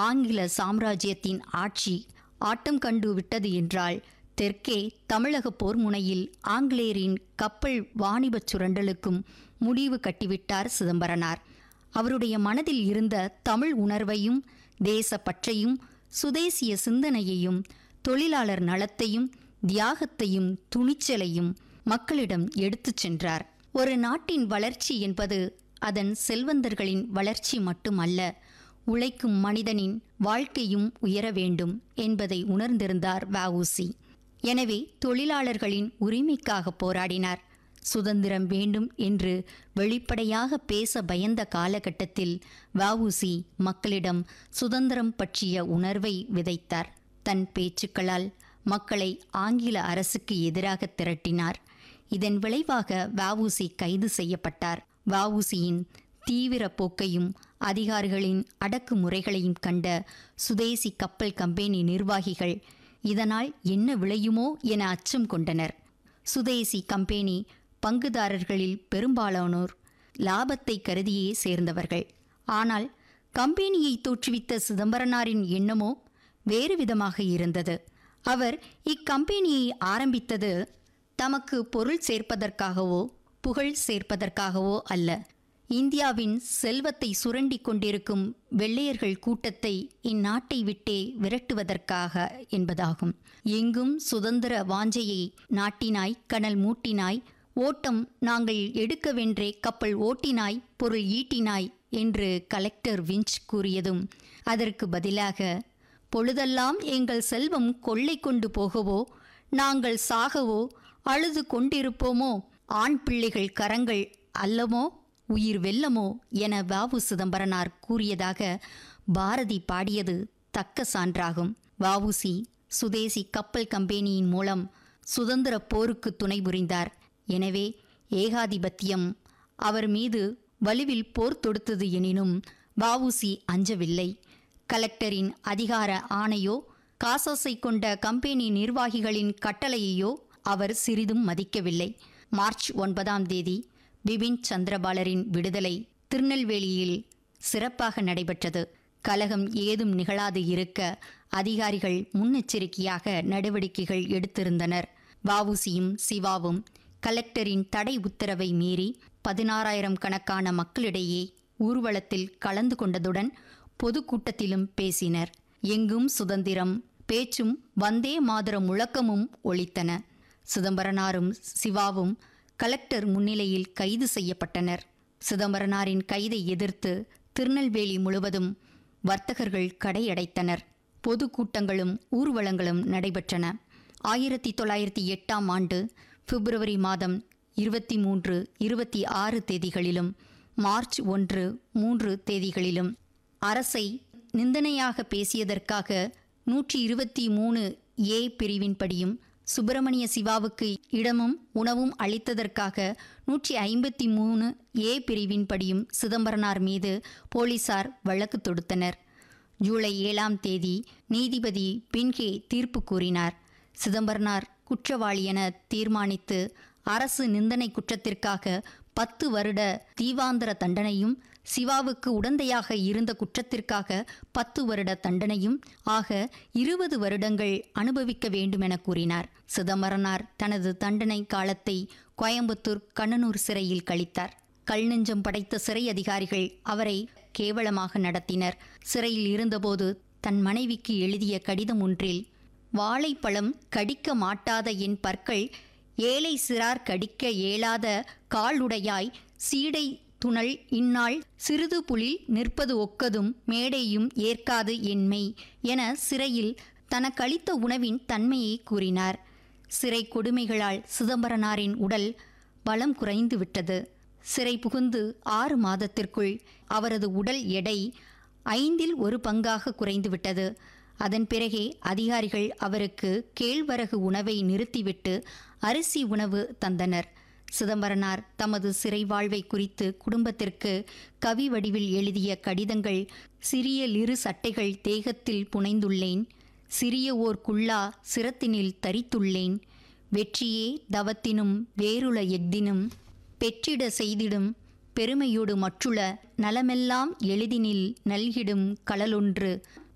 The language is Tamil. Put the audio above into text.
ஆங்கில சாம்ராஜ்யத்தின் ஆட்சி ஆட்டம் கண்டு விட்டது என்றால் தெற்கே தமிழக போர் முனையில் ஆங்கிலேயரின் கப்பல் வாணிபச் சுரண்டலுக்கும் முடிவு கட்டிவிட்டார் சிதம்பரனார் அவருடைய மனதில் இருந்த தமிழ் உணர்வையும் தேசப்பற்றையும் சுதேசிய சிந்தனையையும் தொழிலாளர் நலத்தையும் தியாகத்தையும் துணிச்சலையும் மக்களிடம் எடுத்துச் சென்றார் ஒரு நாட்டின் வளர்ச்சி என்பது அதன் செல்வந்தர்களின் வளர்ச்சி மட்டுமல்ல உழைக்கும் மனிதனின் வாழ்க்கையும் உயர வேண்டும் என்பதை உணர்ந்திருந்தார் வஉசி எனவே தொழிலாளர்களின் உரிமைக்காக போராடினார் சுதந்திரம் வேண்டும் என்று வெளிப்படையாக பேச பயந்த காலகட்டத்தில் வஉசி மக்களிடம் சுதந்திரம் பற்றிய உணர்வை விதைத்தார் தன் பேச்சுக்களால் மக்களை ஆங்கில அரசுக்கு எதிராக திரட்டினார் இதன் விளைவாக வஉசி கைது செய்யப்பட்டார் வஉசியின் தீவிர போக்கையும் அதிகாரிகளின் அடக்குமுறைகளையும் கண்ட சுதேசி கப்பல் கம்பெனி நிர்வாகிகள் இதனால் என்ன விளையுமோ என அச்சம் கொண்டனர் சுதேசி கம்பெனி பங்குதாரர்களில் பெரும்பாலானோர் லாபத்தை கருதியே சேர்ந்தவர்கள் ஆனால் கம்பெனியை தோற்றுவித்த சிதம்பரனாரின் எண்ணமோ வேறு விதமாக இருந்தது அவர் இக்கம்பெனியை ஆரம்பித்தது தமக்கு பொருள் சேர்ப்பதற்காகவோ புகழ் சேர்ப்பதற்காகவோ அல்ல இந்தியாவின் செல்வத்தை சுரண்டிக் கொண்டிருக்கும் வெள்ளையர்கள் கூட்டத்தை இந்நாட்டை விட்டே விரட்டுவதற்காக என்பதாகும் எங்கும் சுதந்திர வாஞ்சையை நாட்டினாய் கனல் மூட்டினாய் ஓட்டம் நாங்கள் எடுக்கவென்றே கப்பல் ஓட்டினாய் பொருள் ஈட்டினாய் என்று கலெக்டர் விஞ்ச் கூறியதும் அதற்கு பதிலாக பொழுதெல்லாம் எங்கள் செல்வம் கொள்ளை கொண்டு போகவோ நாங்கள் சாகவோ அழுது கொண்டிருப்போமோ ஆண் பிள்ளைகள் கரங்கள் அல்லமோ உயிர் வெல்லமோ என வாவு சிதம்பரனார் கூறியதாக பாரதி பாடியது தக்க சான்றாகும் வஉசி சுதேசி கப்பல் கம்பெனியின் மூலம் சுதந்திர போருக்கு துணை புரிந்தார் எனவே ஏகாதிபத்தியம் அவர் மீது வலுவில் போர் தொடுத்தது எனினும் வஉசி அஞ்சவில்லை கலெக்டரின் அதிகார ஆணையோ காசாசை கொண்ட கம்பெனி நிர்வாகிகளின் கட்டளையையோ அவர் சிறிதும் மதிக்கவில்லை மார்ச் ஒன்பதாம் தேதி பிபின் சந்திரபாலரின் விடுதலை திருநெல்வேலியில் சிறப்பாக நடைபெற்றது கலகம் ஏதும் நிகழாது இருக்க அதிகாரிகள் முன்னெச்சரிக்கையாக நடவடிக்கைகள் எடுத்திருந்தனர் வஉசியும் சிவாவும் கலெக்டரின் தடை உத்தரவை மீறி பதினாறாயிரம் கணக்கான மக்களிடையே ஊர்வலத்தில் கலந்து கொண்டதுடன் பொதுக்கூட்டத்திலும் பேசினர் எங்கும் சுதந்திரம் பேச்சும் வந்தே மாதர முழக்கமும் ஒலித்தன சிதம்பரனாரும் சிவாவும் கலெக்டர் முன்னிலையில் கைது செய்யப்பட்டனர் சிதம்பரனாரின் கைதை எதிர்த்து திருநெல்வேலி முழுவதும் வர்த்தகர்கள் கடையடைத்தனர் பொதுக்கூட்டங்களும் ஊர்வலங்களும் நடைபெற்றன ஆயிரத்தி தொள்ளாயிரத்தி எட்டாம் ஆண்டு பிப்ரவரி மாதம் இருபத்தி மூன்று இருபத்தி ஆறு தேதிகளிலும் மார்ச் ஒன்று மூன்று தேதிகளிலும் அரசை நிந்தனையாக பேசியதற்காக நூற்றி இருபத்தி மூணு ஏ பிரிவின்படியும் சுப்பிரமணிய சிவாவுக்கு இடமும் உணவும் அளித்ததற்காக நூற்றி ஐம்பத்தி மூணு ஏ பிரிவின்படியும் சிதம்பரனார் மீது போலீசார் வழக்கு தொடுத்தனர் ஜூலை ஏழாம் தேதி நீதிபதி பின்கே தீர்ப்பு கூறினார் சிதம்பரனார் குற்றவாளி என தீர்மானித்து அரசு நிந்தனை குற்றத்திற்காக பத்து வருட தீவாந்தர தண்டனையும் சிவாவுக்கு உடந்தையாக இருந்த குற்றத்திற்காக பத்து வருட தண்டனையும் ஆக இருபது வருடங்கள் அனுபவிக்க வேண்டுமென கூறினார் சிதம்பரனார் தனது தண்டனை காலத்தை கோயம்புத்தூர் கண்ணனூர் சிறையில் கழித்தார் கல்நெஞ்சம் படைத்த சிறை அதிகாரிகள் அவரை கேவலமாக நடத்தினர் சிறையில் இருந்தபோது தன் மனைவிக்கு எழுதிய கடிதம் ஒன்றில் வாழைப்பழம் கடிக்க மாட்டாத என் பற்கள் ஏழை சிறார் கடிக்க இயலாத காலுடையாய் சீடை துணல் இந்நாள் சிறிது புலில் நிற்பது ஒக்கதும் மேடையும் ஏற்காது என்மை என சிறையில் தனக்களித்த உணவின் தன்மையை கூறினார் சிறை கொடுமைகளால் சிதம்பரனாரின் உடல் பலம் குறைந்து விட்டது சிறை புகுந்து ஆறு மாதத்திற்குள் அவரது உடல் எடை ஐந்தில் ஒரு பங்காக குறைந்துவிட்டது அதன் பிறகே அதிகாரிகள் அவருக்கு கேழ்வரகு உணவை நிறுத்திவிட்டு அரிசி உணவு தந்தனர் சிதம்பரனார் தமது சிறை வாழ்வை குறித்து குடும்பத்திற்கு கவி வடிவில் எழுதிய கடிதங்கள் சிறிய லிரு சட்டைகள் தேகத்தில் புனைந்துள்ளேன் சிறிய ஓர் குள்ளா சிரத்தினில் தரித்துள்ளேன் வெற்றியே தவத்தினும் வேறுள எஃதினும் பெற்றிட செய்திடும் பெருமையோடு மற்றுள நலமெல்லாம் எளிதினில் நல்கிடும் களலொன்று